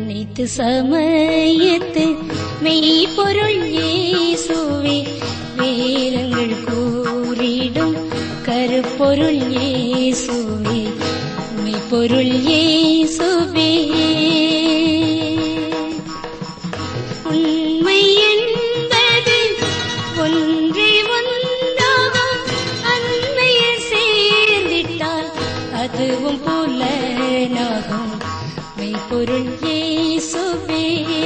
அனைத்து சமயத்து மெய்ப்பொருள் இயேசுவே வேதங்கள் கூறிடும் கருப்பொருள் இயேசுவே மெய்ப்பொருள் இயேசுவே உண்மை என்பது ஒன்றே ஒன்றாகும் அண்மையில் சேர்ந்திட்டால் அதுவும் புலனாகும் மெய்ப்பொருள் இயேசுவே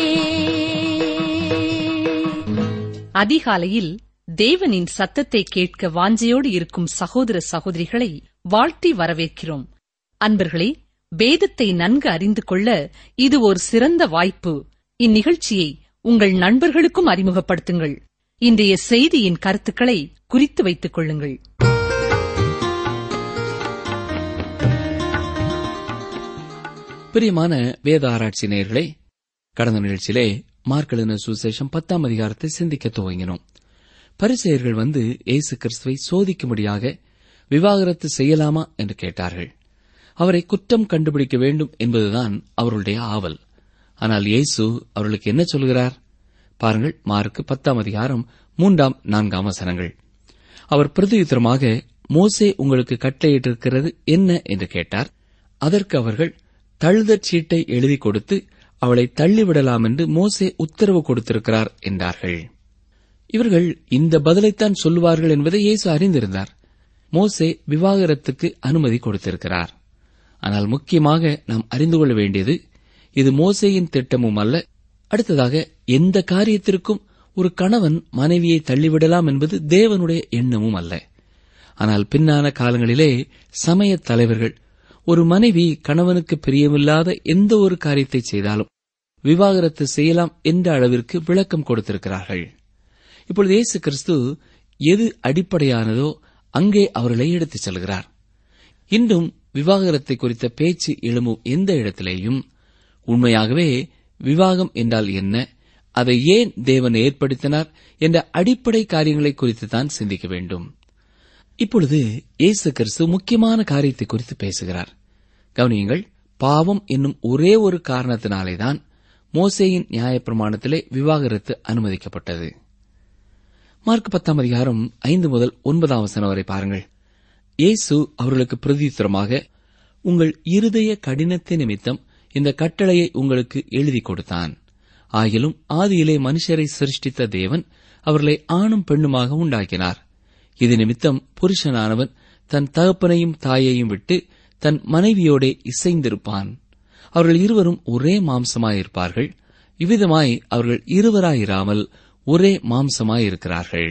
அதிகாலையில் தேவனின் சத்தத்தை கேட்க வாஞ்சையோடு இருக்கும் சகோதர சகோதரிகளை வாழ்த்தி வரவேற்கிறோம் அன்பர்களே வேதத்தை நன்கு அறிந்து கொள்ள இது ஒரு சிறந்த வாய்ப்பு இந்நிகழ்ச்சியை உங்கள் நண்பர்களுக்கும் அறிமுகப்படுத்துங்கள் இன்றைய செய்தியின் கருத்துக்களை குறித்து வைத்துக் கொள்ளுங்கள் பிரியமான வேத ஆராய்ச்சி நேயர்களே கடந்த நிகழ்ச்சியிலே மார்க்கெழுதின சுசேஷம் பத்தாம் அதிகாரத்தை சிந்திக்க துவங்கினோம் பரிசெயர்கள் வந்து இயேசு கிறிஸ்துவை சோதிக்கும்படியாக விவாகரத்து செய்யலாமா என்று கேட்டார்கள் அவரை குற்றம் கண்டுபிடிக்க வேண்டும் என்பதுதான் அவர்களுடைய ஆவல் ஆனால் இயேசு அவர்களுக்கு என்ன சொல்கிறார் பாருங்கள் மார்க்கு பத்தாம் அதிகாரம் மூன்றாம் நான்காம் வசனங்கள் அவர் பிரதியுத்தரமாக மோசே உங்களுக்கு கட்டளையிட்டிருக்கிறது என்ன என்று கேட்டார் அதற்கு அவர்கள் தழுதற் சீட்டை எழுதி கொடுத்து அவளை தள்ளிவிடலாம் என்று மோசே உத்தரவு கொடுத்திருக்கிறார் என்றார்கள் இவர்கள் இந்த பதிலைத்தான் சொல்லுவார்கள் என்பதை இயேசு அறிந்திருந்தார் மோசே விவாகரத்துக்கு அனுமதி கொடுத்திருக்கிறார் ஆனால் முக்கியமாக நாம் அறிந்து கொள்ள வேண்டியது இது மோசேயின் திட்டமும் அல்ல அடுத்ததாக எந்த காரியத்திற்கும் ஒரு கணவன் மனைவியை தள்ளிவிடலாம் என்பது தேவனுடைய எண்ணமும் அல்ல ஆனால் பின்னான காலங்களிலே சமய தலைவர்கள் ஒரு மனைவி கணவனுக்கு பிரியமில்லாத எந்த ஒரு காரியத்தை செய்தாலும் விவாகரத்து செய்யலாம் என்ற அளவிற்கு விளக்கம் கொடுத்திருக்கிறார்கள் இப்பொழுது இயேசு கிறிஸ்து எது அடிப்படையானதோ அங்கே அவர்களை எடுத்துச் செல்கிறார் இன்றும் விவாகரத்தை குறித்த பேச்சு எழும்பும் எந்த இடத்திலேயும் உண்மையாகவே விவாகம் என்றால் என்ன அதை ஏன் தேவன் ஏற்படுத்தினார் என்ற அடிப்படை காரியங்களை குறித்து தான் சிந்திக்க வேண்டும் இப்பொழுது இயேசு கிறிஸ்து முக்கியமான காரியத்தை குறித்து பேசுகிறார் கவனியுங்கள் பாவம் என்னும் ஒரே ஒரு காரணத்தினாலேதான் மோசேயின் நியாயப்பிரமாணத்திலே விவாகரத்து அனுமதிக்கப்பட்டது மார்க் பத்தாம் அதிகாரம் ஐந்து முதல் ஒன்பதாம் வசனம் வரை பாருங்கள் இயேசு அவர்களுக்கு பிரதியுத்தரமாக உங்கள் இருதய கடினத்தை நிமித்தம் இந்த கட்டளையை உங்களுக்கு எழுதி கொடுத்தான் ஆகிலும் ஆதியிலே மனுஷரை சிருஷ்டித்த தேவன் அவர்களை ஆணும் பெண்ணுமாக உண்டாக்கினார் இது நிமித்தம் புருஷனானவன் தன் தகப்பனையும் தாயையும் விட்டு தன் மனைவியோடே இசைந்திருப்பான் அவர்கள் இருவரும் ஒரே மாம்சமாயிருப்பார்கள் இவ்விதமாய் அவர்கள் இருவராயிராமல் ஒரே மாம்சமாயிருக்கிறார்கள்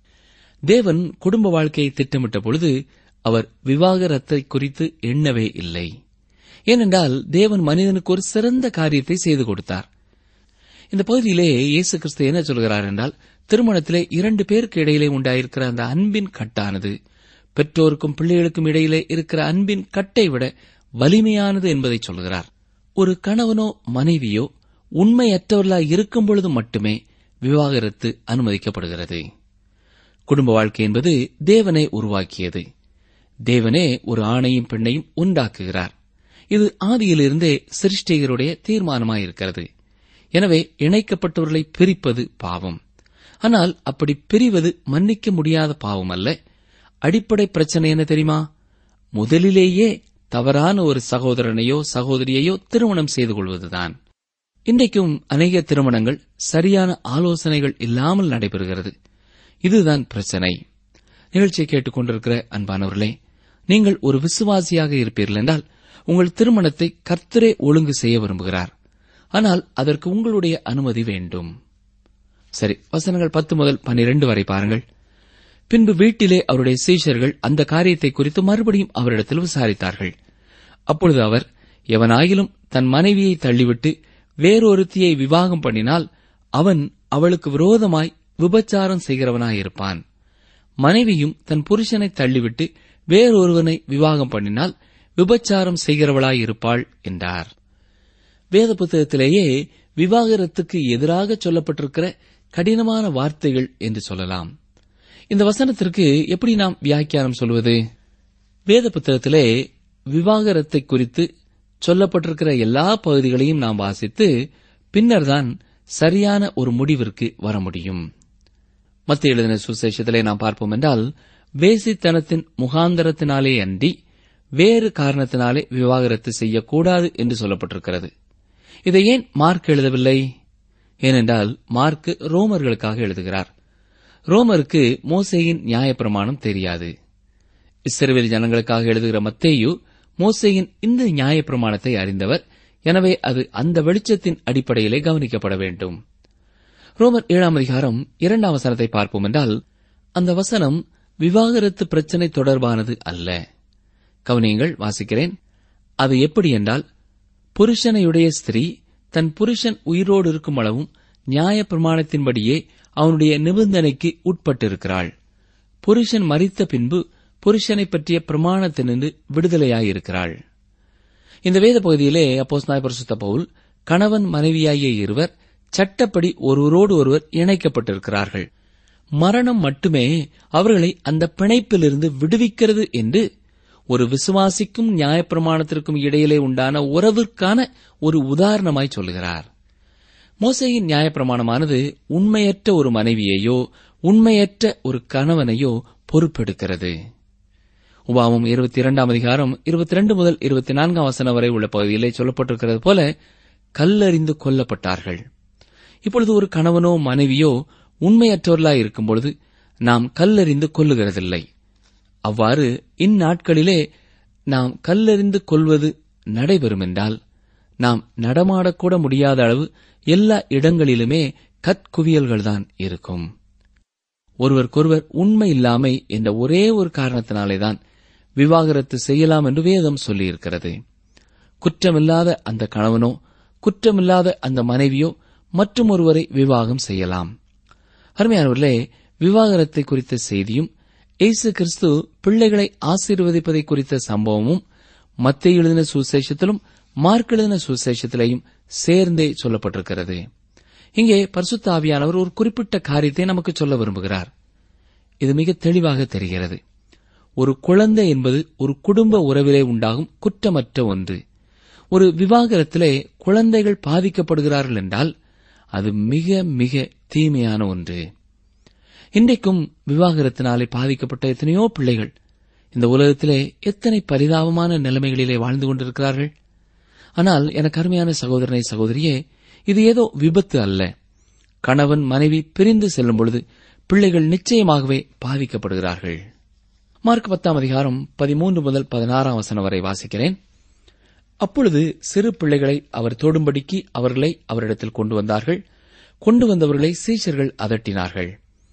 தேவன் குடும்ப வாழ்க்கையை திட்டமிட்ட பொழுது அவர் விவாகரத்தை குறித்து எண்ணவே இல்லை ஏனென்றால் தேவன் மனிதனுக்கு ஒரு சிறந்த காரியத்தை செய்து கொடுத்தார் இந்த பகுதியிலே இயேசு கிறிஸ்து என்ன சொல்கிறார் என்றால் திருமணத்திலே இரண்டு பேருக்கு இடையிலே உண்டாயிருக்கிற அந்த அன்பின் கட்டானது பெற்றோருக்கும் பிள்ளைகளுக்கும் இடையிலே இருக்கிற அன்பின் கட்டை விட வலிமையானது என்பதை சொல்கிறார் ஒரு கணவனோ மனைவியோ உண்மையற்றவர்களாய் இருக்கும் பொழுது மட்டுமே விவாகரத்து அனுமதிக்கப்படுகிறது குடும்ப வாழ்க்கை என்பது தேவனே உருவாக்கியது தேவனே ஒரு ஆணையும் பெண்ணையும் உண்டாக்குகிறார் இது ஆதியிலிருந்தே சிருஷ்டிகருடைய தீர்மானமாயிருக்கிறது எனவே இணைக்கப்பட்டவர்களை பிரிப்பது பாவம் ஆனால் அப்படி பிரிவது மன்னிக்க முடியாத பாவம் அல்ல அடிப்படை பிரச்சனை என்ன தெரியுமா முதலிலேயே தவறான ஒரு சகோதரனையோ சகோதரியையோ திருமணம் செய்து கொள்வதுதான் இன்றைக்கும் அநேக திருமணங்கள் சரியான ஆலோசனைகள் இல்லாமல் நடைபெறுகிறது இதுதான் பிரச்சனை நிகழ்ச்சியை கேட்டுக்கொண்டிருக்கிற அன்பானவர்களே நீங்கள் ஒரு விசுவாசியாக இருப்பீர்கள் என்றால் உங்கள் திருமணத்தை கர்த்தரே ஒழுங்கு செய்ய விரும்புகிறார் ஆனால் அதற்கு உங்களுடைய அனுமதி வேண்டும் சரி வசனங்கள் பத்து முதல் பன்னிரண்டு வரை பாருங்கள் பின்பு வீட்டிலே அவருடைய சீஷர்கள் அந்த காரியத்தை குறித்து மறுபடியும் அவரிடத்தில் விசாரித்தார்கள் அப்பொழுது அவர் எவனாயிலும் தன் மனைவியை தள்ளிவிட்டு வேறொருத்தியை விவாகம் பண்ணினால் அவன் அவளுக்கு விரோதமாய் விபச்சாரம் செய்கிறவனாயிருப்பான் மனைவியும் தன் புருஷனை தள்ளிவிட்டு வேறொருவனை விவாகம் பண்ணினால் விபச்சாரம் செய்கிறவளாயிருப்பாள் என்றார் வேத புத்தகத்திலேயே விவாகரத்துக்கு எதிராக சொல்லப்பட்டிருக்கிற கடினமான வார்த்தைகள் என்று சொல்லலாம் இந்த வசனத்திற்கு எப்படி நாம் வியாக்கியானம் சொல்வது வேத புத்தகத்திலே விவாகரத்தை குறித்து சொல்லப்பட்டிருக்கிற எல்லா பகுதிகளையும் நாம் வாசித்து பின்னர்தான் சரியான ஒரு முடிவிற்கு வர முடியும் மத்திய எழுதின சுசேஷத்திலே நாம் பார்ப்போம் என்றால் வேசித்தனத்தின் முகாந்தரத்தினாலே அன்றி வேறு காரணத்தினாலே விவாகரத்து செய்யக்கூடாது என்று சொல்லப்பட்டிருக்கிறது இதை ஏன் மார்க் எழுதவில்லை ஏனென்றால் மார்க் ரோமர்களுக்காக எழுதுகிறார் ரோமருக்கு மோசேயின் நியாயப்பிரமாணம் தெரியாது இஸ்ரவேல் ஜனங்களுக்காக எழுதுகிற மத்தேயு மோசேயின் இந்த நியாயப்பிரமாணத்தை அறிந்தவர் எனவே அது அந்த வெளிச்சத்தின் அடிப்படையிலே கவனிக்கப்பட வேண்டும் ரோமர் ஏழாம் அதிகாரம் இரண்டாம் வசனத்தை பார்ப்போம் என்றால் அந்த வசனம் விவாகரத்து பிரச்சனை தொடர்பானது அல்ல கவனியங்கள் வாசிக்கிறேன் அது எப்படி என்றால் புருஷனையுடைய ஸ்திரீ தன் புருஷன் உயிரோடு இருக்கும் அளவும் நியாய பிரமாணத்தின்படியே அவனுடைய நிபந்தனைக்கு உட்பட்டிருக்கிறாள் புருஷன் மரித்த பின்பு புருஷனை பற்றிய பிரமாணத்தினின்று விடுதலையாயிருக்கிறாள் இந்த வேத பகுதியிலே அப்போஸ் பரிசுத்த பவுல் கணவன் மனைவியாகிய இருவர் சட்டப்படி ஒருவரோடு ஒருவர் இணைக்கப்பட்டிருக்கிறார்கள் மரணம் மட்டுமே அவர்களை அந்த பிணைப்பிலிருந்து விடுவிக்கிறது என்று ஒரு விசுவாசிக்கும் நியாயப்பிரமாணத்திற்கும் இடையிலே உண்டான உறவிற்கான ஒரு உதாரணமாய் சொல்கிறார் மோசையின் நியாயப்பிரமாணமானது உண்மையற்ற ஒரு மனைவியையோ உண்மையற்ற ஒரு கணவனையோ பொறுப்பெடுக்கிறது உபாமம் இருபத்தி இரண்டாம் அதிகாரம் இருபத்தி ரெண்டு முதல் இருபத்தி நான்காம் வசனம் வரை உள்ள பகுதியிலே சொல்லப்பட்டிருக்கிறது போல கல்லறிந்து கொல்லப்பட்டார்கள் இப்பொழுது ஒரு கணவனோ மனைவியோ உண்மையற்றவர்களாய் இருக்கும் பொழுது நாம் கல்லறிந்து கொல்லுகிறதில்லை அவ்வாறு இந்நாட்களிலே நாம் கல்லறிந்து கொள்வது நடைபெறும் என்றால் நாம் நடமாடக்கூட முடியாத அளவு எல்லா இடங்களிலுமே கற்குவியல்கள்தான் இருக்கும் ஒருவருக்கொருவர் உண்மை இல்லாமை என்ற ஒரே ஒரு காரணத்தினாலேதான் விவாகரத்து செய்யலாம் என்று வேதம் சொல்லியிருக்கிறது குற்றமில்லாத அந்த கணவனோ குற்றமில்லாத அந்த மனைவியோ மற்றும் ஒருவரை விவாகம் செய்யலாம் அருமையானவர்களே விவாகரத்தை குறித்த செய்தியும் இயேசு கிறிஸ்து பிள்ளைகளை ஆசீர்வதிப்பதை குறித்த சம்பவமும் மத்திய எழுதின சுசேஷத்திலும் மார்க் எழுதின சுசேஷத்திலேயும் சேர்ந்தே சொல்லப்பட்டிருக்கிறது இங்கே பரிசுத்த ஆவியானவர் ஒரு குறிப்பிட்ட காரியத்தை நமக்கு சொல்ல விரும்புகிறார் இது மிக தெளிவாக தெரிகிறது ஒரு குழந்தை என்பது ஒரு குடும்ப உறவிலே உண்டாகும் குற்றமற்ற ஒன்று ஒரு விவாகரத்திலே குழந்தைகள் பாதிக்கப்படுகிறார்கள் என்றால் அது மிக மிக தீமையான ஒன்று இன்றைக்கும் விவாகரத்தினாலே பாதிக்கப்பட்ட எத்தனையோ பிள்ளைகள் இந்த உலகத்திலே எத்தனை பரிதாபமான நிலைமைகளிலே வாழ்ந்து கொண்டிருக்கிறார்கள் ஆனால் எனக்கு அருமையான சகோதரனை சகோதரியே இது ஏதோ விபத்து அல்ல கணவன் மனைவி பிரிந்து செல்லும் பொழுது பிள்ளைகள் நிச்சயமாகவே பாதிக்கப்படுகிறார்கள் மார்க் பத்தாம் அதிகாரம் பதிமூன்று முதல் பதினாறாம் வசனம் வரை வாசிக்கிறேன் அப்பொழுது சிறு பிள்ளைகளை அவர் தொடும்படிக்கு அவர்களை அவரிடத்தில் கொண்டு வந்தார்கள் கொண்டு வந்தவர்களை சீஷர்கள் அதட்டினார்கள்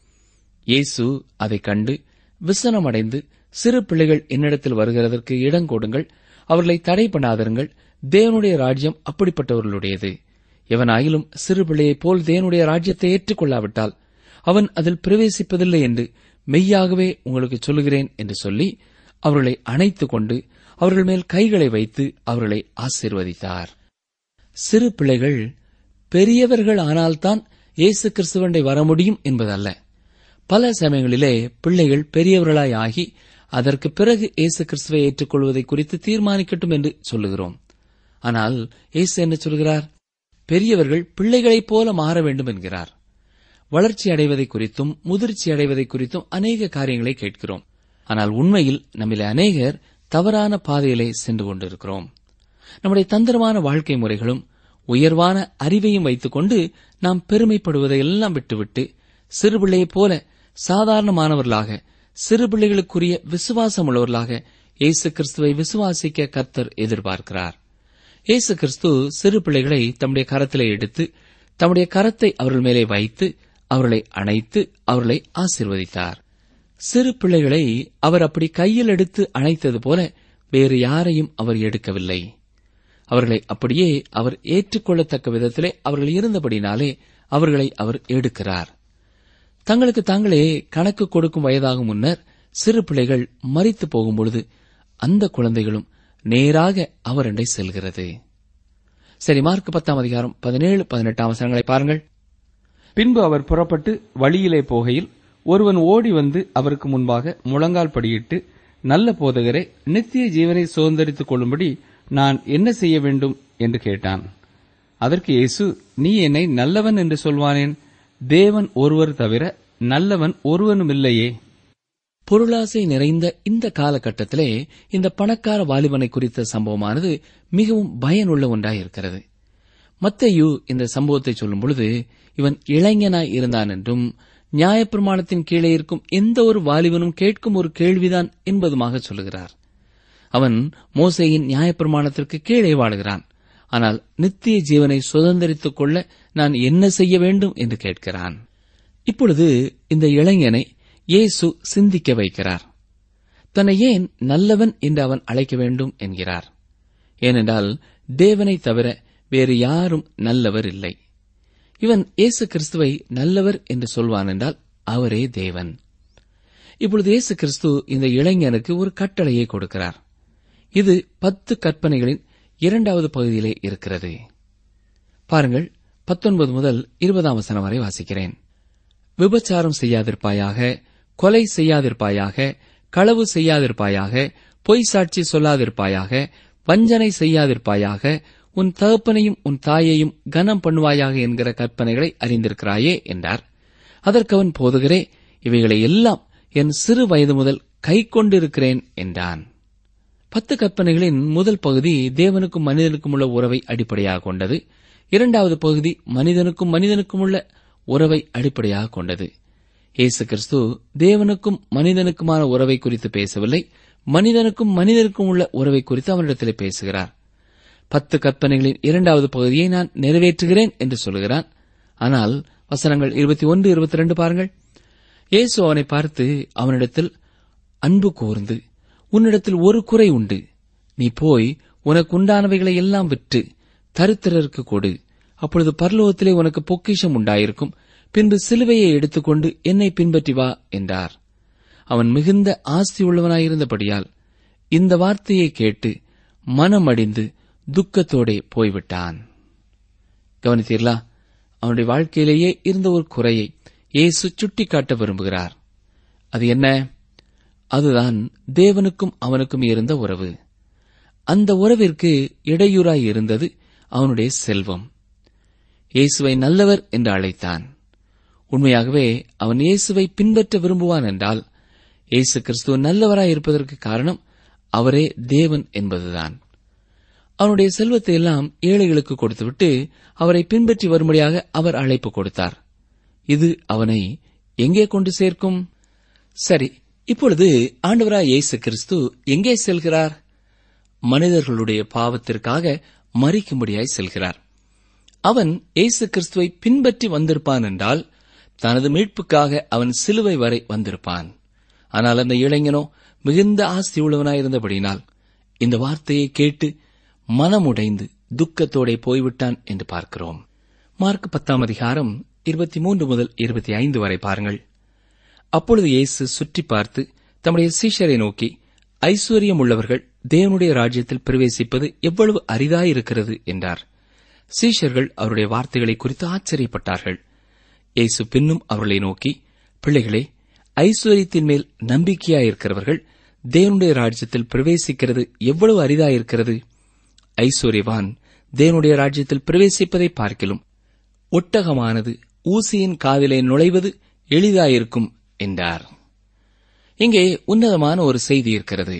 இயேசு அதைக் கண்டு விசனமடைந்து சிறு பிள்ளைகள் என்னிடத்தில் வருகிறதற்கு இடம் கொடுங்கள் அவர்களை தடை பண்ணாதிருங்கள் தேவனுடைய ராஜ்யம் அப்படிப்பட்டவர்களுடையது எவனாயிலும் சிறு பிள்ளையைப் போல் தேவனுடைய ராஜ்யத்தை ஏற்றுக்கொள்ளாவிட்டால் அவன் அதில் பிரவேசிப்பதில்லை என்று மெய்யாகவே உங்களுக்கு சொல்லுகிறேன் என்று சொல்லி அவர்களை அணைத்துக் கொண்டு அவர்கள் மேல் கைகளை வைத்து அவர்களை ஆசீர்வதித்தார் சிறு பிள்ளைகள் பெரியவர்கள் ஆனால்தான் இயேசு கிறிஸ்துவண்டை வர முடியும் என்பதல்ல பல சமயங்களிலே பிள்ளைகள் பெரியவர்களாய் ஆகி அதற்கு பிறகு இயேசு கிறிஸ்துவை ஏற்றுக்கொள்வதை குறித்து தீர்மானிக்கட்டும் என்று சொல்லுகிறோம் ஆனால் இயேசு என்ன சொல்கிறார் பெரியவர்கள் பிள்ளைகளைப் போல மாற வேண்டும் என்கிறார் வளர்ச்சி அடைவதை குறித்தும் முதிர்ச்சி அடைவதை குறித்தும் அநேக காரியங்களை கேட்கிறோம் ஆனால் உண்மையில் நம்மிலே அநேகர் தவறான பாதையிலே சென்று கொண்டிருக்கிறோம் நம்முடைய தந்திரமான வாழ்க்கை முறைகளும் உயர்வான அறிவையும் வைத்துக்கொண்டு நாம் பெருமைப்படுவதை எல்லாம் விட்டுவிட்டு சிறு பிள்ளையைப் போல சாதாரணமானவர்களாக சிறு பிள்ளைகளுக்குரிய விசுவாசம் உள்ளவர்களாக இயேசு கிறிஸ்துவை விசுவாசிக்க கர்த்தர் எதிர்பார்க்கிறார் இயேசு கிறிஸ்து சிறு பிள்ளைகளை தம்முடைய கரத்திலே எடுத்து தம்முடைய கரத்தை அவர்கள் மேலே வைத்து அவர்களை அணைத்து அவர்களை ஆசிர்வதித்தார் சிறு பிள்ளைகளை அவர் அப்படி கையில் எடுத்து அணைத்தது போல வேறு யாரையும் அவர் எடுக்கவில்லை அவர்களை அப்படியே அவர் ஏற்றுக்கொள்ளத்தக்க விதத்திலே அவர்கள் இருந்தபடினாலே அவர்களை அவர் எடுக்கிறார் தங்களுக்கு தாங்களே கணக்கு கொடுக்கும் வயதாகும் முன்னர் சிறு பிள்ளைகள் மறித்து போகும்பொழுது அந்த குழந்தைகளும் நேராக அவரண்டை செல்கிறது சரி மார்க் பத்தாம் அதிகாரம் பதினேழு பதினெட்டாம் வசனங்களை பாருங்கள் பின்பு அவர் புறப்பட்டு வழியிலே போகையில் ஒருவன் ஓடி வந்து அவருக்கு முன்பாக முழங்கால் படியிட்டு நல்ல போதகரே நித்திய ஜீவனை சுதந்திரித்துக் கொள்ளும்படி நான் என்ன செய்ய வேண்டும் என்று கேட்டான் அதற்கு இயேசு நீ என்னை நல்லவன் என்று சொல்வானேன் தேவன் ஒருவர் தவிர நல்லவன் ஒருவனுமில்லையே பொருளாசை நிறைந்த இந்த காலகட்டத்திலே இந்த பணக்கார வாலிபனை குறித்த சம்பவமானது மிகவும் பயனுள்ள ஒன்றாயிருக்கிறது மத்தையு இந்த சம்பவத்தை சொல்லும் பொழுது இவன் இளைஞனாய் இருந்தான் என்றும் நியாயப்பிரமாணத்தின் கீழே இருக்கும் எந்த ஒரு வாலிபனும் கேட்கும் ஒரு கேள்விதான் என்பதுமாக சொல்லுகிறார் அவன் மோசையின் நியாயப்பிரமாணத்திற்கு கீழே வாழுகிறான் ஆனால் நித்திய ஜீவனை சுதந்திரித்துக் கொள்ள நான் என்ன செய்ய வேண்டும் என்று கேட்கிறான் இப்பொழுது இந்த இளைஞனை இயேசு சிந்திக்க வைக்கிறார் தன்னை ஏன் நல்லவன் என்று அவன் அழைக்க வேண்டும் என்கிறார் ஏனென்றால் தேவனை தவிர வேறு யாரும் நல்லவர் இல்லை இவன் இயேசு கிறிஸ்துவை நல்லவர் என்று சொல்வான் என்றால் அவரே தேவன் இப்பொழுது இயேசு கிறிஸ்து இந்த இளைஞனுக்கு ஒரு கட்டளையை கொடுக்கிறார் இது பத்து கற்பனைகளின் இரண்டாவது பகுதியிலே இருக்கிறது பாருங்கள் பத்தொன்பது முதல் இருபதாம் வசனம் வரை வாசிக்கிறேன் விபச்சாரம் செய்யாதிருப்பாயாக கொலை செய்யாதிருப்பாயாக களவு செய்யாதிருப்பாயாக பொய் சாட்சி சொல்லாதிருப்பாயாக வஞ்சனை செய்யாதிருப்பாயாக உன் தகப்பனையும் உன் தாயையும் கனம் பண்ணுவாயாக என்கிற கற்பனைகளை அறிந்திருக்கிறாயே என்றார் அதற்கு அவன் போதுகிறே இவைகளை எல்லாம் என் சிறு வயது முதல் கை கொண்டிருக்கிறேன் என்றான் பத்து கற்பனைகளின் முதல் பகுதி தேவனுக்கும் மனிதனுக்கும் உள்ள உறவை அடிப்படையாக கொண்டது இரண்டாவது பகுதி மனிதனுக்கும் மனிதனுக்கும் உள்ள உறவை அடிப்படையாக கொண்டது இயேசு கிறிஸ்து தேவனுக்கும் மனிதனுக்குமான உறவை குறித்து பேசவில்லை மனிதனுக்கும் மனிதனுக்கும் உள்ள உறவை குறித்து அவனிடத்தில் பேசுகிறார் பத்து கற்பனைகளின் இரண்டாவது பகுதியை நான் நிறைவேற்றுகிறேன் என்று சொல்கிறான் ஆனால் வசனங்கள் இருபத்தி ஒன்று இருபத்தி ரெண்டு பாருங்கள் இயேசு அவனை பார்த்து அவனிடத்தில் அன்பு கூர்ந்து உன்னிடத்தில் ஒரு குறை உண்டு நீ போய் உனக்கு உண்டானவைகளை எல்லாம் விற்று தரித்திரருக்கு கொடு அப்பொழுது பரலோகத்திலே உனக்கு பொக்கிஷம் உண்டாயிருக்கும் பின்பு சிலுவையை எடுத்துக்கொண்டு என்னை பின்பற்றி வா என்றார் அவன் மிகுந்த ஆஸ்தி உள்ளவனாயிருந்தபடியால் இந்த வார்த்தையை கேட்டு மனமடிந்து துக்கத்தோடே போய்விட்டான் கவனித்தீர்களா அவனுடைய வாழ்க்கையிலேயே இருந்த ஒரு குறையை இயேசு சுட்டிக்காட்ட விரும்புகிறார் அது என்ன அதுதான் தேவனுக்கும் அவனுக்கும் இருந்த உறவு அந்த உறவிற்கு இடையூறாய் இருந்தது அவனுடைய செல்வம் இயேசுவை நல்லவர் என்று அழைத்தான் உண்மையாகவே அவன் இயேசுவை பின்பற்ற விரும்புவான் என்றால் இயேசு கிறிஸ்துவ நல்லவராய் இருப்பதற்கு காரணம் அவரே தேவன் என்பதுதான் அவனுடைய செல்வத்தை எல்லாம் ஏழைகளுக்கு கொடுத்துவிட்டு அவரை பின்பற்றி வரும்படியாக அவர் அழைப்பு கொடுத்தார் இது அவனை எங்கே கொண்டு சேர்க்கும் சரி இப்பொழுது ஆண்டவராய் இயேசு கிறிஸ்து எங்கே செல்கிறார் மனிதர்களுடைய பாவத்திற்காக மறிக்கும்படியாய் செல்கிறார் அவன் இயேசு கிறிஸ்துவை பின்பற்றி வந்திருப்பான் என்றால் தனது மீட்புக்காக அவன் சிலுவை வரை வந்திருப்பான் ஆனால் அந்த இளைஞனோ மிகுந்த ஆஸ்தி உள்ளவனாயிருந்தபடினால் இந்த வார்த்தையை கேட்டு மனமுடைந்து துக்கத்தோடே போய்விட்டான் என்று பார்க்கிறோம் மார்க் பத்தாம் அதிகாரம் இருபத்தி மூன்று முதல் இருபத்தி ஐந்து வரை பாருங்கள் அப்பொழுது இயேசு சுற்றி பார்த்து தம்முடைய சீஷரை நோக்கி ஐஸ்வர்யம் உள்ளவர்கள் தேவனுடைய ராஜ்யத்தில் பிரவேசிப்பது எவ்வளவு அரிதாயிருக்கிறது என்றார் சீஷர்கள் அவருடைய வார்த்தைகளை குறித்து ஆச்சரியப்பட்டார்கள் இயேசு பின்னும் அவர்களை நோக்கி பிள்ளைகளே ஐஸ்வர்யத்தின் மேல் நம்பிக்கையாயிருக்கிறவர்கள் தேவனுடைய ராஜ்யத்தில் பிரவேசிக்கிறது எவ்வளவு அரிதாயிருக்கிறது ஐஸ்வர்யவான் தேவனுடைய ராஜ்யத்தில் பிரவேசிப்பதை பார்க்கிலும் ஒட்டகமானது ஊசியின் காதிலே நுழைவது எளிதாயிருக்கும் என்றார் இங்கே உன்னதமான ஒரு செய்தி இருக்கிறது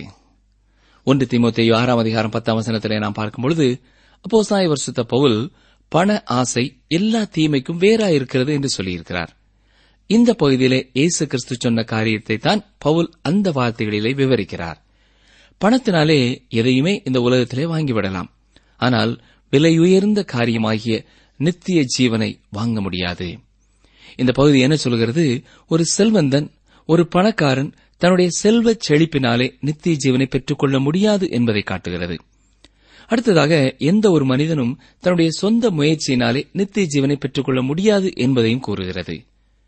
ஒன்று திமுத்தையோ ஆறாம் அதிகாரம் பத்தாம் வசனத்திலே நாம் பார்க்கும்பொழுது அப்போ சாய் வருஷத்த பவுல் பண ஆசை எல்லா தீமைக்கும் வேறாயிருக்கிறது என்று சொல்லியிருக்கிறார் இந்த பகுதியிலே இயேசு கிறிஸ்து சொன்ன காரியத்தை தான் பவுல் அந்த வார்த்தைகளிலே விவரிக்கிறார் பணத்தினாலே எதையுமே இந்த உலகத்திலே வாங்கிவிடலாம் ஆனால் விலையுயர்ந்த காரியமாகிய நித்திய ஜீவனை வாங்க முடியாது இந்த பகுதி என்ன சொல்கிறது ஒரு செல்வந்தன் ஒரு பணக்காரன் தன்னுடைய செல்வ செழிப்பினாலே நித்திய ஜீவனை பெற்றுக்கொள்ள முடியாது என்பதை காட்டுகிறது அடுத்ததாக எந்த ஒரு மனிதனும் தன்னுடைய சொந்த முயற்சியினாலே நித்திய ஜீவனை பெற்றுக்கொள்ள முடியாது என்பதையும் கூறுகிறது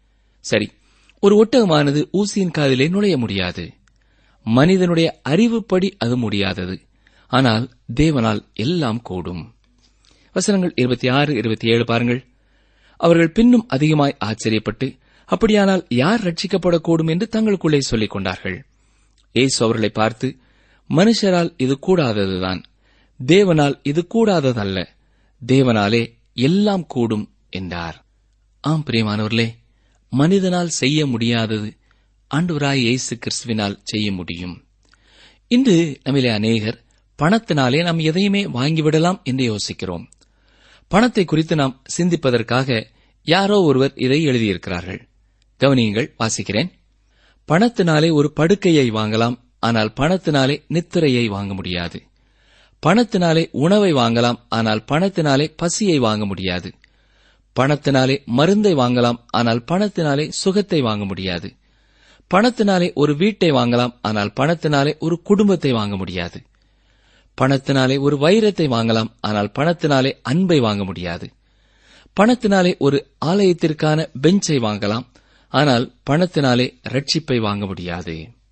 சரி ஒரு ஒட்டகமானது ஊசியின் காதிலே நுழைய முடியாது மனிதனுடைய அறிவுப்படி அது முடியாதது ஆனால் தேவனால் எல்லாம் கூடும் வசனங்கள் இருபத்தி ஆறு இருபத்தி ஏழு பாருங்கள் அவர்கள் பின்னும் அதிகமாய் ஆச்சரியப்பட்டு அப்படியானால் யார் ரட்சிக்கப்படக்கூடும் என்று தங்களுக்குள்ளே சொல்லிக் கொண்டார்கள் ஏசு அவர்களை பார்த்து மனுஷரால் இது கூடாததுதான் தேவனால் இது கூடாததல்ல தேவனாலே எல்லாம் கூடும் என்றார் ஆம் பிரியமானவர்களே மனிதனால் செய்ய முடியாதது ஆண்டவராய் இயேசு கிறிஸ்துவினால் செய்ய முடியும் இன்று நம்மிலே அநேகர் பணத்தினாலே நாம் எதையுமே வாங்கிவிடலாம் என்று யோசிக்கிறோம் பணத்தை குறித்து நாம் சிந்திப்பதற்காக யாரோ ஒருவர் இதை எழுதியிருக்கிறார்கள் கவனியுங்கள் வாசிக்கிறேன் பணத்தினாலே ஒரு படுக்கையை வாங்கலாம் ஆனால் பணத்தினாலே நித்திரையை வாங்க முடியாது பணத்தினாலே உணவை வாங்கலாம் ஆனால் பணத்தினாலே பசியை வாங்க முடியாது பணத்தினாலே மருந்தை வாங்கலாம் ஆனால் பணத்தினாலே சுகத்தை வாங்க முடியாது பணத்தினாலே ஒரு வீட்டை வாங்கலாம் ஆனால் பணத்தினாலே ஒரு குடும்பத்தை வாங்க முடியாது பணத்தினாலே ஒரு வைரத்தை வாங்கலாம் ஆனால் பணத்தினாலே அன்பை வாங்க முடியாது பணத்தினாலே ஒரு ஆலயத்திற்கான பெஞ்சை வாங்கலாம் ஆனால் பணத்தினாலே ரட்சிப்பை வாங்க முடியாது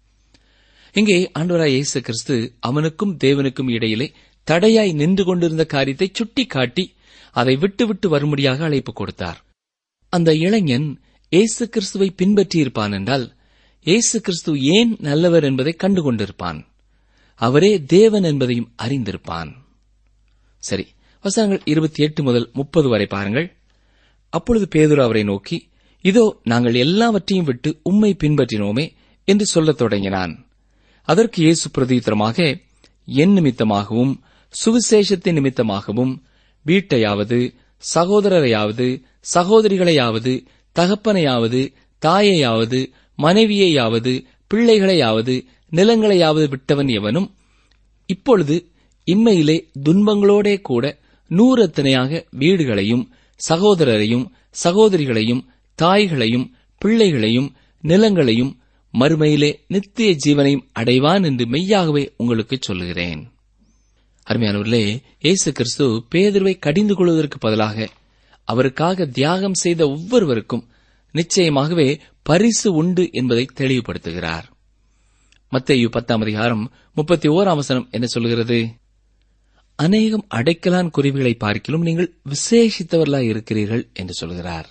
இங்கே ஆண்டவராய் இயேசு கிறிஸ்து அவனுக்கும் தேவனுக்கும் இடையிலே தடையாய் நின்று கொண்டிருந்த காரியத்தை சுட்டிக்காட்டி அதை விட்டுவிட்டு வரும்படியாக அழைப்பு கொடுத்தார் அந்த இளைஞன் இயேசு கிறிஸ்துவை பின்பற்றியிருப்பான் என்றால் இயேசு கிறிஸ்து ஏன் நல்லவர் என்பதை கண்டுகொண்டிருப்பான் அவரே தேவன் என்பதையும் அறிந்திருப்பான் சரி வசனங்கள் இருபத்தி எட்டு முதல் முப்பது வரை பாருங்கள் அப்பொழுது பேதுரு அவரை நோக்கி இதோ நாங்கள் எல்லாவற்றையும் விட்டு உம்மை பின்பற்றினோமே என்று சொல்லத் தொடங்கினான் அதற்கு இயேசு பிரதியுத்தரமாக என் நிமித்தமாகவும் சுவிசேஷத்தின் நிமித்தமாகவும் வீட்டையாவது சகோதரரையாவது சகோதரிகளையாவது தகப்பனையாவது தாயையாவது மனைவியையாவது பிள்ளைகளையாவது நிலங்களையாவது விட்டவன் எவனும் இப்பொழுது இம்மையிலே துன்பங்களோடே கூட நூறத்தனையாக வீடுகளையும் சகோதரரையும் சகோதரிகளையும் தாய்களையும் பிள்ளைகளையும் நிலங்களையும் மறுமையிலே நித்திய ஜீவனையும் அடைவான் என்று மெய்யாகவே உங்களுக்கு சொல்லுகிறேன் அருமையானவர்களே இயேசு கிறிஸ்து பேதுருவை கடிந்து கொள்வதற்கு பதிலாக அவருக்காக தியாகம் செய்த ஒவ்வொருவருக்கும் நிச்சயமாகவே பரிசு உண்டு என்பதை தெளிவுபடுத்துகிறார் மத்தேயு பத்தாம் அதிகாரம் முப்பத்தி ஓராம் வசனம் என்ன சொல்கிறது அநேகம் அடைக்கலான் குருவிகளை பார்க்கிலும் நீங்கள் விசேஷித்தவர்களாய் இருக்கிறீர்கள் என்று சொல்கிறார்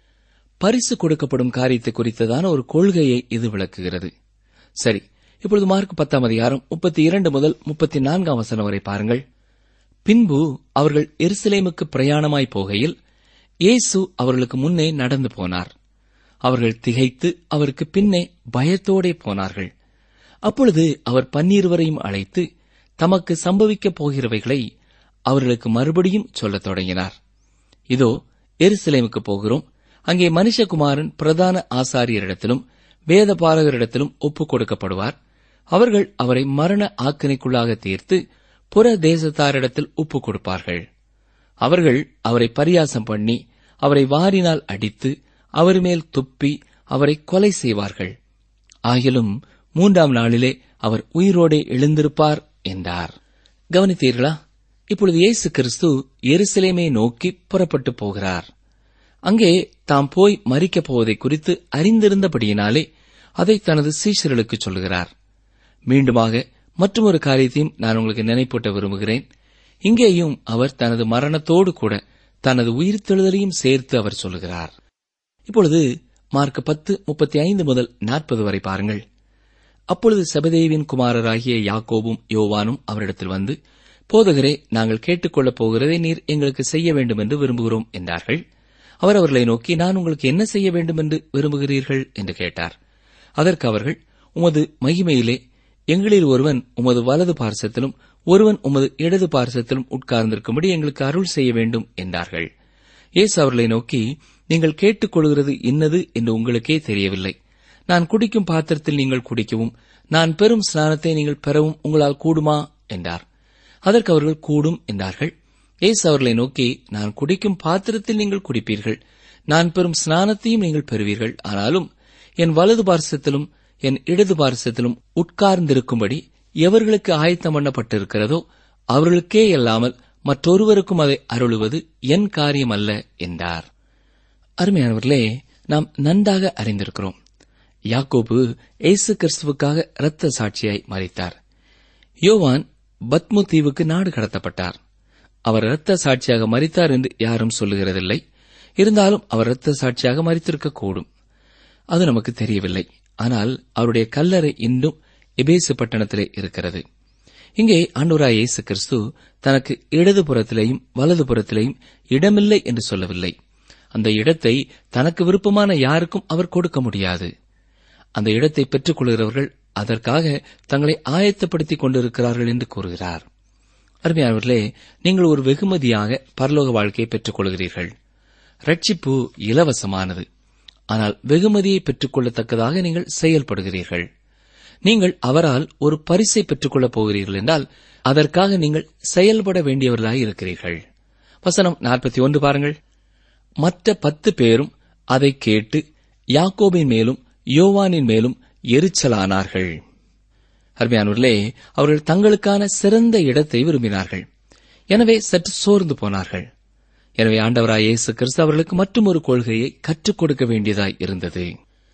பரிசு கொடுக்கப்படும் காரியத்தை குறித்ததான ஒரு கொள்கையை இது விளக்குகிறது சரி இப்பொழுது மார்க் பத்தாம் அதிகாரம் முப்பத்தி இரண்டு முதல் முப்பத்தி நான்காம் வசனம் வரை பாருங்கள் பின்பு அவர்கள் எருசலேமுக்கு பிரயாணமாய் போகையில் இயேசு அவர்களுக்கு முன்னே நடந்து போனார் அவர்கள் திகைத்து அவருக்கு பின்னே பயத்தோடே போனார்கள் அப்பொழுது அவர் பன்னிருவரையும் அழைத்து தமக்கு சம்பவிக்கப் போகிறவைகளை அவர்களுக்கு மறுபடியும் சொல்லத் தொடங்கினார் இதோ எருசலேமுக்கு போகிறோம் அங்கே மனுஷகுமாரன் பிரதான ஆசாரியரிடத்திலும் வேத பாரகரிடத்திலும் ஒப்புக் கொடுக்கப்படுவார் அவர்கள் அவரை மரண ஆக்கினைக்குள்ளாக தீர்த்து புற தேசத்தாரிடத்தில் ஒப்புக் கொடுப்பார்கள் அவர்கள் அவரை பரியாசம் பண்ணி அவரை வாரினால் அடித்து அவர் மேல் துப்பி அவரை கொலை செய்வார்கள் ஆகிலும் மூன்றாம் நாளிலே அவர் உயிரோடே எழுந்திருப்பார் என்றார் கவனித்தீர்களா இப்பொழுது இயேசு கிறிஸ்து எருசலேமை நோக்கி புறப்பட்டு போகிறார் அங்கே தாம் போய் மறிக்கப் போவதை குறித்து அறிந்திருந்தபடியினாலே அதை தனது சீஷர்களுக்கு சொல்கிறார் மீண்டுமாக மற்றொரு காரியத்தையும் நான் உங்களுக்கு நினைப்பூட்ட விரும்புகிறேன் இங்கேயும் அவர் தனது மரணத்தோடு கூட தனது உயிர்த்தெழுதலையும் சேர்த்து அவர் சொல்லுகிறார் இப்பொழுது மார்க் பத்து முப்பத்தி ஐந்து முதல் நாற்பது வரை பாருங்கள் அப்பொழுது செபதேவின் குமாரராகிய யாக்கோபும் யோவானும் அவரிடத்தில் வந்து போதகரே நாங்கள் கேட்டுக்கொள்ளப் போகிறதை நீர் எங்களுக்கு செய்ய வேண்டும் என்று விரும்புகிறோம் என்றார்கள் அவர் அவர்களை நோக்கி நான் உங்களுக்கு என்ன செய்ய வேண்டும் என்று விரும்புகிறீர்கள் என்று கேட்டார் அதற்கு அவர்கள் உமது மகிமையிலே எங்களில் ஒருவன் உமது வலது பார்சத்திலும் ஒருவன் உமது இடது பார்சத்திலும் உட்கார்ந்திருக்கும்படி எங்களுக்கு அருள் செய்ய வேண்டும் என்றார்கள் இயேசு அவர்களை நோக்கி நீங்கள் கேட்டுக்கொள்கிறது இன்னது என்று உங்களுக்கே தெரியவில்லை நான் குடிக்கும் பாத்திரத்தில் நீங்கள் குடிக்கவும் நான் பெறும் ஸ்நானத்தை நீங்கள் பெறவும் உங்களால் கூடுமா என்றார் அதற்கு அவர்கள் கூடும் என்றார்கள் இயேசு அவர்களை நோக்கி நான் குடிக்கும் பாத்திரத்தில் நீங்கள் குடிப்பீர்கள் நான் பெறும் ஸ்நானத்தையும் நீங்கள் பெறுவீர்கள் ஆனாலும் என் வலது பார்சத்திலும் என் இடது பார்சத்திலும் உட்கார்ந்திருக்கும்படி எவர்களுக்கு ஆயத்தம் பண்ணப்பட்டிருக்கிறதோ அவர்களுக்கே அல்லாமல் மற்றொருவருக்கும் அதை அருளுவது என் காரியம் அல்ல என்றார் அருமையானவர்களே நாம் நன்றாக அறிந்திருக்கிறோம் யாக்கோபு இயேசு கிறிஸ்துவுக்காக இரத்த சாட்சியாய் மறித்தார் யோவான் பத்மு தீவுக்கு நாடு கடத்தப்பட்டார் அவர் இரத்த சாட்சியாக மறித்தார் என்று யாரும் சொல்லுகிறதில்லை இருந்தாலும் அவர் இரத்த சாட்சியாக மறித்திருக்கக்கூடும் அது நமக்கு தெரியவில்லை ஆனால் அவருடைய கல்லறை இன்னும் எபேசு பட்டணத்திலே இருக்கிறது இங்கே ஆண்டவராய் இயேசு கிறிஸ்து தனக்கு இடதுபுறத்திலேயும் வலதுபுறத்திலேயும் இடமில்லை என்று சொல்லவில்லை அந்த இடத்தை தனக்கு விருப்பமான யாருக்கும் அவர் கொடுக்க முடியாது அந்த இடத்தை பெற்றுக் கொள்கிறவர்கள் அதற்காக தங்களை ஆயத்தப்படுத்திக் கொண்டிருக்கிறார்கள் என்று கூறுகிறார் அருமையானவர்களே நீங்கள் ஒரு வெகுமதியாக பரலோக வாழ்க்கையை பெற்றுக் கொள்கிறீர்கள் ரட்சிப்பு இலவசமானது ஆனால் வெகுமதியை பெற்றுக் கொள்ளத்தக்கதாக நீங்கள் செயல்படுகிறீர்கள் நீங்கள் அவரால் ஒரு பரிசை பெற்றுக் கொள்ளப் போகிறீர்கள் என்றால் அதற்காக நீங்கள் செயல்பட வேண்டியவர்களாக இருக்கிறீர்கள் வசனம் நாற்பத்தி ஒன்று பாருங்கள் மற்ற பத்து பேரும் அதை கேட்டு யாக்கோபின் மேலும் யோவானின் மேலும் எரிச்சலானார்கள் அருமையானவர்களே அவர்கள் தங்களுக்கான சிறந்த இடத்தை விரும்பினார்கள் எனவே சற்று சோர்ந்து போனார்கள் எனவே ஆண்டவராய் இயேசு கிறிஸ்து அவர்களுக்கு மற்றும் ஒரு கொள்கையை கற்றுக் கொடுக்க வேண்டியதாய் இருந்தது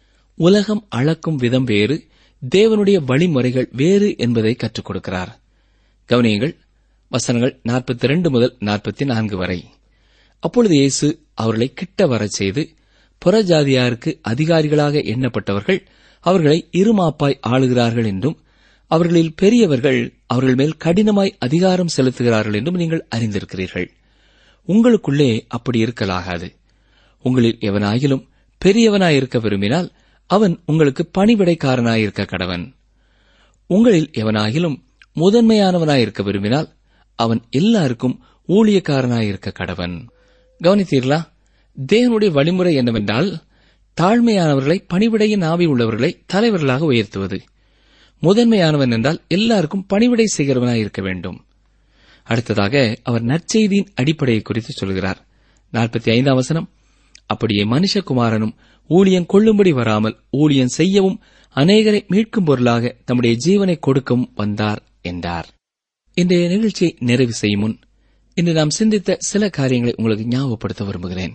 உலகம் அளக்கும் விதம் வேறு தேவனுடைய வழிமுறைகள் வேறு என்பதை கற்றுக் கொடுக்கிறார் கவனியங்கள் வசனங்கள் நாற்பத்தி இரண்டு முதல் நாற்பத்தி நான்கு வரை அப்பொழுது இயேசு அவர்களை கிட்ட வரச் செய்து புறஜாதியாருக்கு அதிகாரிகளாக எண்ணப்பட்டவர்கள் அவர்களை இருமாப்பாய் ஆளுகிறார்கள் என்றும் அவர்களில் பெரியவர்கள் அவர்கள் மேல் கடினமாய் அதிகாரம் செலுத்துகிறார்கள் என்றும் நீங்கள் அறிந்திருக்கிறீர்கள் உங்களுக்குள்ளே அப்படி இருக்கலாகாது உங்களில் எவனாயிலும் பெரியவனாயிருக்க விரும்பினால் அவன் உங்களுக்கு பணிவிடைக்காரனாயிருக்க கடவன் உங்களில் எவனாகிலும் முதன்மையானவனாயிருக்க விரும்பினால் அவன் எல்லாருக்கும் ஊழியக்காரனாயிருக்க கடவன் கவனித்தீர்களா தேவனுடைய வழிமுறை என்னவென்றால் தாழ்மையானவர்களை பணிவிடையின் ஆவி உள்ளவர்களை தலைவர்களாக உயர்த்துவது முதன்மையானவன் என்றால் எல்லாருக்கும் பணிவிடை செய்கிறவனாய் இருக்க வேண்டும் அடுத்ததாக அவர் நற்செய்தியின் அடிப்படையை குறித்து சொல்கிறார் நாற்பத்தி ஐந்தாம் வசனம் அப்படியே மனுஷகுமாரனும் ஊழியன் கொள்ளும்படி வராமல் ஊழியன் செய்யவும் அநேகரை மீட்கும் பொருளாக தம்முடைய ஜீவனை கொடுக்கவும் வந்தார் என்றார் இன்றைய நிகழ்ச்சியை நிறைவு செய்யும் முன் இன்று நாம் சிந்தித்த சில காரியங்களை உங்களுக்கு ஞாபகப்படுத்த விரும்புகிறேன்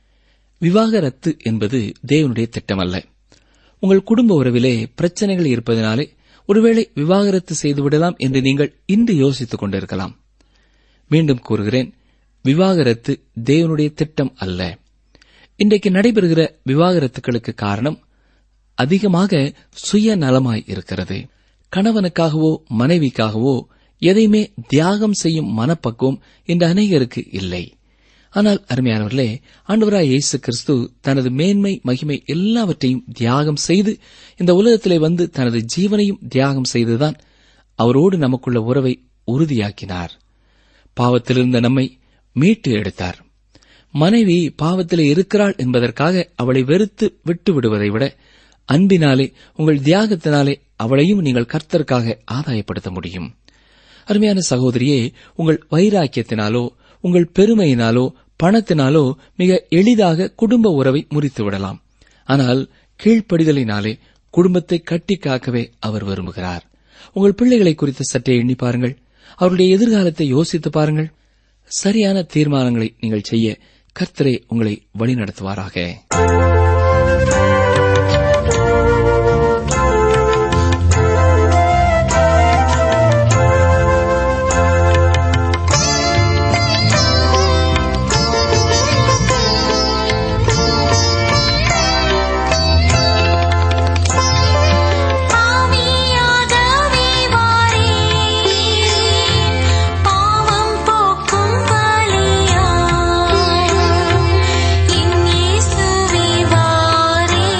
விவாகரத்து என்பது தேவனுடைய திட்டமல்ல உங்கள் குடும்ப உறவிலே பிரச்சனைகள் இருப்பதனாலே ஒருவேளை விவாகரத்து செய்துவிடலாம் என்று நீங்கள் இன்று யோசித்துக் கொண்டிருக்கலாம் மீண்டும் கூறுகிறேன் விவாகரத்து தேவனுடைய திட்டம் அல்ல இன்றைக்கு நடைபெறுகிற விவாகரத்துகளுக்கு காரணம் அதிகமாக சுயநலமாய் இருக்கிறது கணவனுக்காகவோ மனைவிக்காகவோ எதையுமே தியாகம் செய்யும் மனப்பக்குவம் இந்த அநேகருக்கு இல்லை ஆனால் அருமையானவர்களே ஆண்டவராய் இயேசு கிறிஸ்து தனது மேன்மை மகிமை எல்லாவற்றையும் தியாகம் செய்து இந்த உலகத்திலே வந்து தனது ஜீவனையும் தியாகம் செய்துதான் அவரோடு நமக்குள்ள உறவை உறுதியாக்கினார் பாவத்திலிருந்த நம்மை மீட்டு எடுத்தார் மனைவி பாவத்திலே இருக்கிறாள் என்பதற்காக அவளை வெறுத்து விட்டு விடுவதை விட அன்பினாலே உங்கள் தியாகத்தினாலே அவளையும் நீங்கள் கர்த்தருக்காக ஆதாயப்படுத்த முடியும் அருமையான சகோதரியே உங்கள் வைராக்கியத்தினாலோ உங்கள் பெருமையினாலோ பணத்தினாலோ மிக எளிதாக குடும்ப உறவை முறித்து விடலாம் ஆனால் கீழ்ப்படிதலினாலே குடும்பத்தை கட்டி காக்கவே அவர் விரும்புகிறார் உங்கள் பிள்ளைகளை குறித்து சற்றே எண்ணி பாருங்கள் அவருடைய எதிர்காலத்தை யோசித்து பாருங்கள் சரியான தீர்மானங்களை நீங்கள் செய்ய கர்த்தரே உங்களை வழிநடத்துவாராக பாவியாகவே வாரே பாவம் போக்கும் பலியா என் இயேசுவே வாரே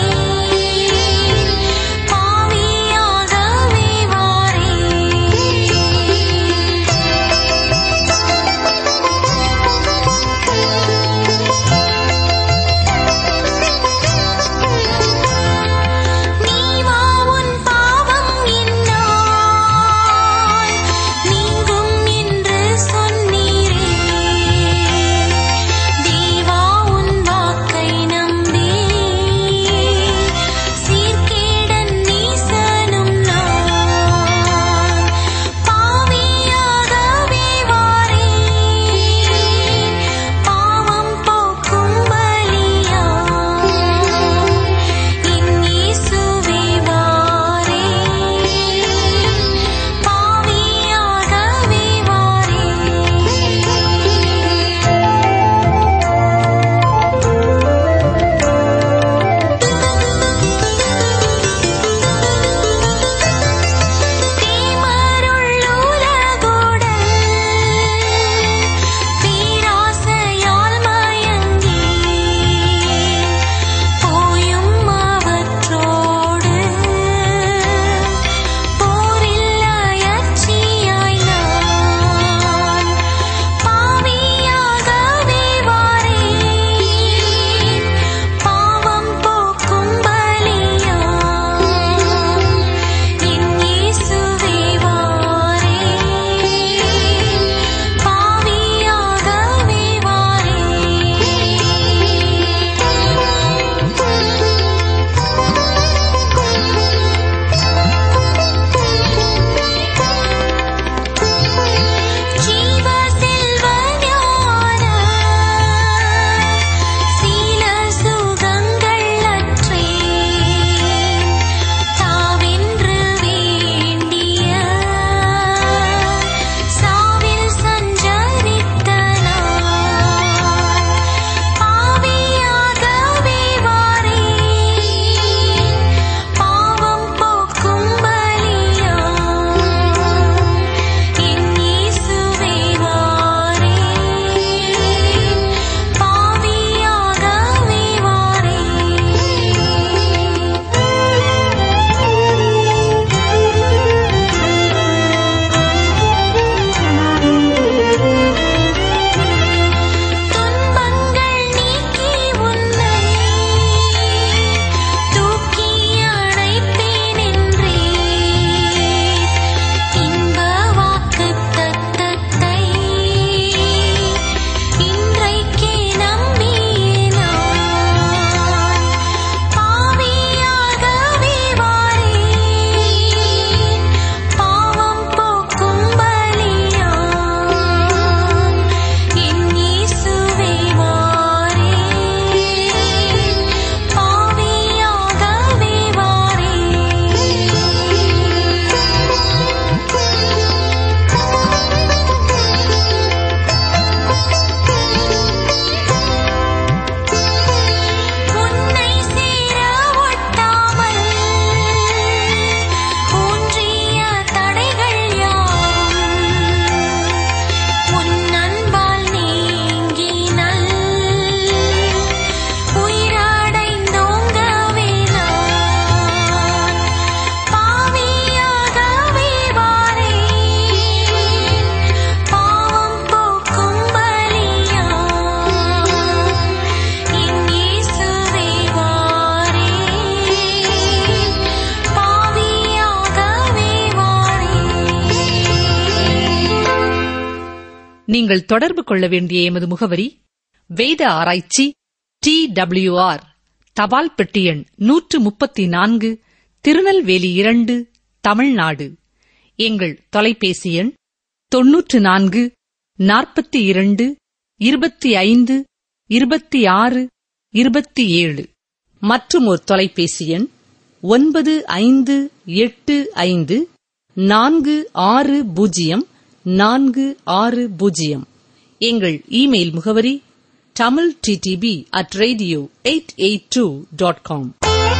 நீங்கள் தொடர்பு கொள்ள வேண்டிய எமது முகவரி வேத ஆராய்ச்சி டி ஆர் தபால் பெட்டி எண் நூற்று முப்பத்தி நான்கு திருநெல்வேலி இரண்டு தமிழ்நாடு எங்கள் தொலைபேசி எண் தொன்னூற்று நான்கு நாற்பத்தி இரண்டு இருபத்தி ஐந்து இருபத்தி ஆறு இருபத்தி ஏழு மற்றும் ஒரு தொலைபேசி எண் ஒன்பது ஐந்து எட்டு ஐந்து நான்கு ஆறு பூஜ்ஜியம் நான்கு ஆறு பூஜ்ஜியம் எங்கள் இமெயில் முகவரி Tamil DTP at radio eight eight two dot com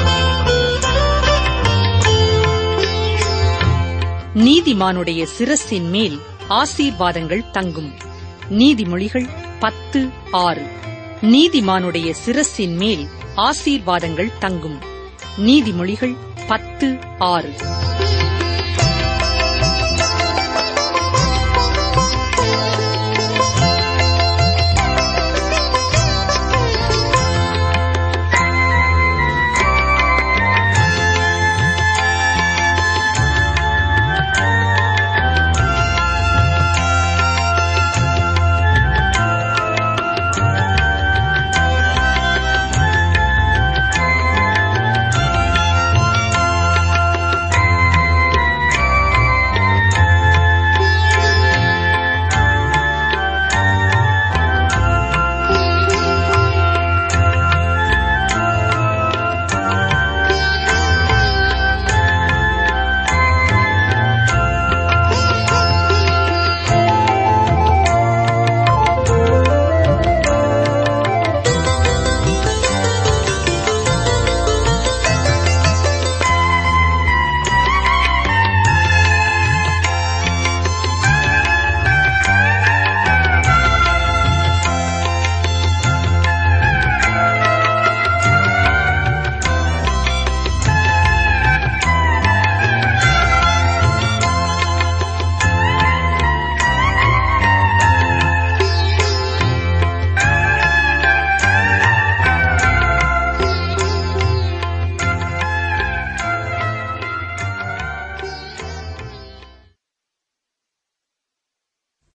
நீதிமானுடைய சிரசின் மேல் ஆசீர்வாதங்கள் தங்கும் நீதிமொழிகள் பத்து ஆறு நீதிமானுடைய சிரசின் மேல் ஆசீர்வாதங்கள் தங்கும் நீதிமொழிகள் பத்து ஆறு